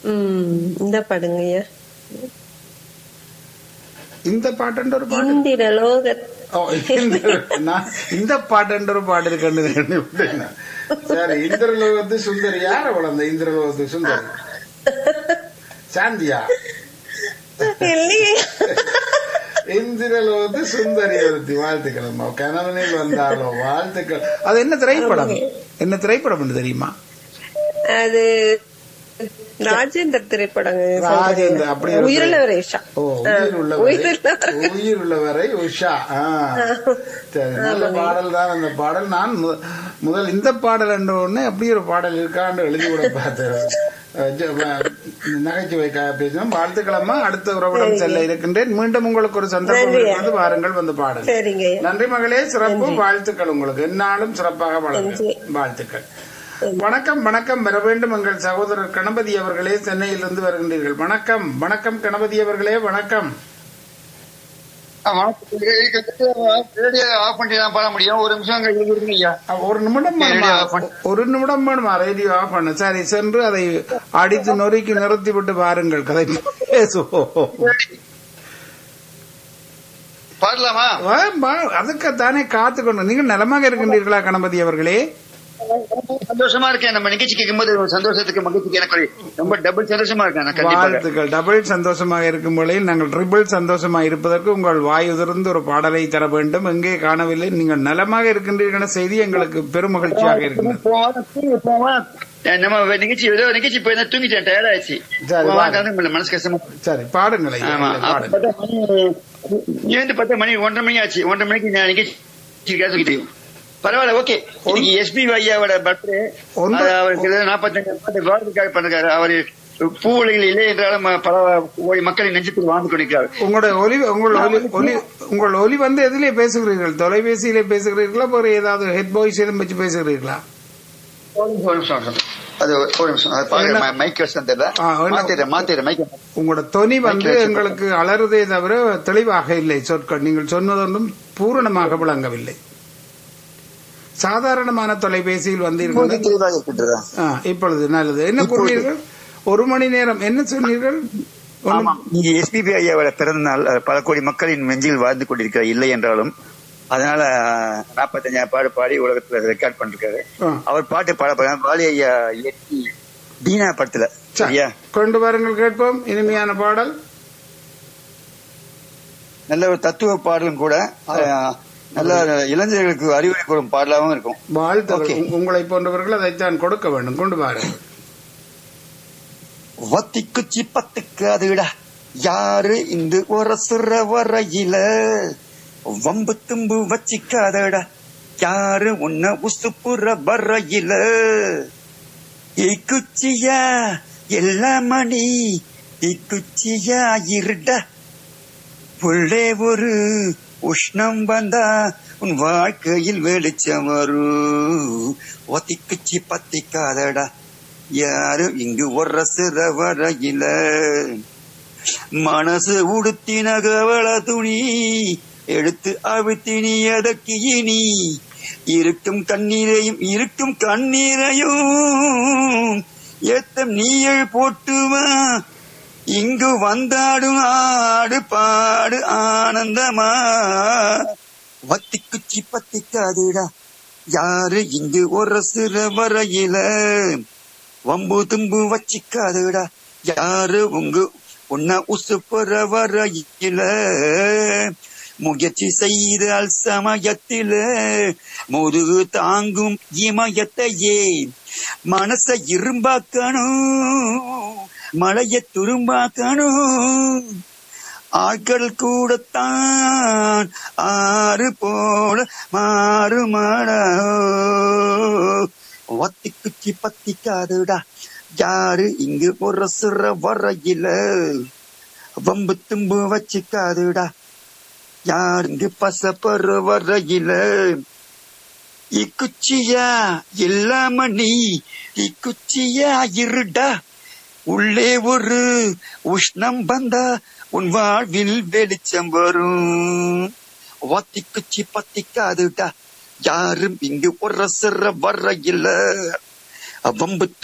ம் இந்த பாடுங்கய்யா இந்த பாட்டுன்ற ஒரு பாட்டு இந்திர லோக ஓ, இந்த- நான் இந்த பாட்டுன்ற ஒரு பாட்டு இருக்குன்னு விட்டேன். சரி இந்திரலோகத்து சுந்தரி யார வளர்ந்த இந்திரலோகத்து சுந்தரி சாந்தியா இல்லையே இந்திரலோகத்து சுந்தரி ஒருத்தி வாழ்த்துக்கள் அம்மா கணவனில் வந்தாலோ வாழ்த்துக்கள் அது என்ன திரைப்படம் என்ன திரைப்படம் என்று தெரியுமா அது ராஜேந்தர் திரைப்படம் ராஜேந்திர அப்படி ஒரு உயிருள்ள ரேஷா ஓ உயிர் உள்ளவரை உயிருள்ளவரை. உயிர் உள்ளவரை உஷா ஆ. சரி நல்ல பாடல் தான் அந்த பாடல் நான் மு- முதல் இந்த பாடல் என்ற உடனே அப்படி ஒரு பாடல் இருக்கான்னு எழுதி கூட பார்த்தேன் அஹ் ஜ- வ- நகைச்சுவை க- பேசினோம் வாழ்த்துக்கிழமை அடுத்த உறவிடம் செல்ல இருக்கின்றேன் மீண்டும் உங்களுக்கு ஒரு சந்தர்ப்பம் நன்றி. இருக்கிறது வாருங்கள் வந்து பாடல் சரிங்க நன்றி மகளே சிறப்பு வாழ்த்துக்கள் உங்களுக்கு என்னாலும் சிறப்பாக வளருங்க நன்றி. வாழ்த்துக்கள் வணக்கம் வணக்கம் வர வேண்டும் எங்கள் சகோதரர் கணபதி அவர்களே சென்னையிலிருந்து வருகின்றீர்கள் வணக்கம் வணக்கம் கணபதி அவர்களே வணக்கம் ரேடியோ ஆஃப் பண்ணிட்டு தான் பாட முடியும் ஒரு நிமிஷம் அங்க இருக்குங்க ஐயா அ, ஒரு நிமிடம் வேணுமா? ரேடியோ ஆஃப் பண்ணு. ஒரு நிமிடம் வேணுமா ரேடியோ ஆஃப் பண்ண சரி சென்று அதை அடித்து நொறுக்கி நிறுத்தி விட்டு பாருங்கள் கதை பேசுவோம் பாடலாமா வா, வா, அதுக்குத்தானே காத்து கொண்டு நீங்கள் நலமாக இருக்கின்றீர்களா கணபதி அவர்களே சந்தோஷமா இருக்கேன் நம்ம நிகழ்ச்சி கேட்கும்போது ஒரு சந்தோஷத்துக்கு மகிழ்ச்சிக்கு எனக்கு ஒரு ரொம்ப டபுள் சந்தோஷமா இருக்கேன் நான் கண்டிப்பாக வாழ்த்துக்கள் டபுள் சந்தோஷமாக இருக்கும் வேளையில் நாங்கள் ட்ரிபிள் சந்தோஷமாக இருப்பதற்கு உங்கள் வாய் உதிர்ந்து ஒரு பாடலை தர வேண்டும் எங்கே காணவில்லை நீங்கள் நலமாக இருக்கின்றீர்கள் என்ற செய்தி எங்களுக்கு பெருமகிழ்ச்சியாக இருக்கின்றது போவோம், தூங்கி போவோம். அஹ் நம்ம நிகழ்ச்சி ஏதோ நிகழ்ச்சி போய் தூங்கிட்டேன் டயர்ட் ஆயிடுச்சு சரி, போவான், வாங்க. கலந்து முடியல, மனசு கஷ்டமா சரி பாடுங்கள் ஐயா, ஆமா இல்லை, அப்ப பாடுங்கள் பார்த்தா மணி ஏந்து பார்த்தா மணி ஒன்றரை மணி ஆச்சு ஒன்றரை மணிக்கு நான் நிகழ்ச்சி கேட்டுக்கிட்டு பரவாயில்ல ஓகே இன்னைக்கு எஸ்பி ஐயாவோட பர்த்டே ஒன்று- அவருக்கு நாற்பத்தஞ்சு பாட்டு கவர்மெண்ட் பண்ணிருக்காரு அவரு பூ உலகில் இல்லை என்றாலும் பல கோடி மக்களின் நெஞ்சத்தில் வாழ்ந்து கொண்டிருக்கிறார் உங்களுடைய ஒலி உங்கள் ஒலி ஒலி உங்கள் ஒலி வந்து எதிலே பேசுகிறீர்கள் தொலைபேசியிலே பேசுகிறீர்களா ஒரு ஏதாவது ஹெட் பாய்ஸ் எதுவும் வச்சு பேசுகிறீர்களா ஒரு நிமிஷம், ஒரு நிமிஷம், ஒரு நிமிஷம். அது ஒரு நிமிஷம் அது பாருங்க என்ன? மைக் வசம் தெரியல ஆ, என்ன? மாத்திடுறேன் மாத்திடுறேன் மைக் உங்களோட தொனி வந்து மைக்கேல் எங்களுக்கு அலறுதே தவிர தெளிவாக இல்லை சொற்கள் நீங்கள் சொன்னதொன்றும் பூரணமாக விளங்கவில்லை சாதாரணமான தொலைபேசியில் வந்தீர்கள் தெளிவாக இருக்கின்றதா ஆ, இப்பொழுது நல்லது என்ன கூறினீர்கள் ஒரு மணி நேரம் என்ன சொன்னீர்கள் ஒண்ணும்- ஆமாம் இங்க எஸ்பிபி ஐயாவோட பிறந்த நாள் அஹ், பல கோடி மக்களின் நெஞ்சில் வாழ்ந்து கொண்டிருக்கிறார் இல்லை என்றாலும் அதனால நாற்பத்தஞ்சாயிரம் பாடு பாடி உலகத்துல ரெக்கார்ட் பண்ணிருக்காரு ஆ. அவர் பாட்டு பாட போறாங்க வாலி ஐயா இயற்றி தீனா படத்துல சரி, சரியா கொண்டு வாருங்கள் கேட்போம் இனிமையான பாடல் நல்ல ஒரு தத்துவ பாடலும் கூட அஹ், நல்ல இளைஞர்களுக்கு அறிவுரை கூறும் பாடலாவும் இருக்கும் வாழ்த்துக்கள் Okay. உ- உங்களை போன்றவர்கள் அதைத்தான் கொடுக்க வேண்டும் கொண்டு வாருங்கள் ஒத்தி குச்சி பத்துக்கு அதுடா யாரு இந்த உரசுற வரையில வம்பு தும்பு வச்சிக்காதடா யாரு உன்ன உசுப்புற வரையில இக்குச்சியா எல்லா மணி இக்குச்சியா இருடா உள்ளே ஒரு உஷ்ணம் வந்தா உன் வாழ்க்கையில் வெளிச்சம் வரும் ஒத்திக்குச்சி பத்திக்காதடா யாரு இங்கு உரசுற வரையில மனசு உடுத்தின கவள துணி எடுத்து அழுத்தினி எதற்கு இனி இருக்கும் கண்ணீரையும் இருக்கும் கண்ணீரையும் ஏத்தம் நீயல் போட்டுவா இங்கு வந்தாடும் ஆடு பாடு ஆனந்தமா வத்தி குச்சி பத்திக்காதுடா யாரு இங்கு உரசுற வரையில வம்பு தும்பு வச்சிக்காதுடா யாரு உங்க உன்ன உசுப்புற வரையில முயற்சி செய்தால் சமயத்தில முதுகு தாங்கும் இமயத்தையே மனச இரும்பாக்கணும் மழைய துரும்பாக்கணும் ஆட்கள் கூடத்தான் ஆறு போல மாறுமாடா ஒத்தி குச்சி பத்திக்காதுடா யாரு இங்கு உரசுற வரையில வம்பு தும்பு வச்சுக்காதுடா யார் இங்கு பசப்பற வரையில இக்குச்சியா இல்லாம நீ இக்குச்சியா இருடா உள்ளே ஒரு உஷ்ணம் வந்தா உன் வாழ்வில் வெளிச்சம் வரும் ஒத்தி குச்சி பத்திக்காதுடா யாரும் இங்கு உரசுற வரையில வம்பு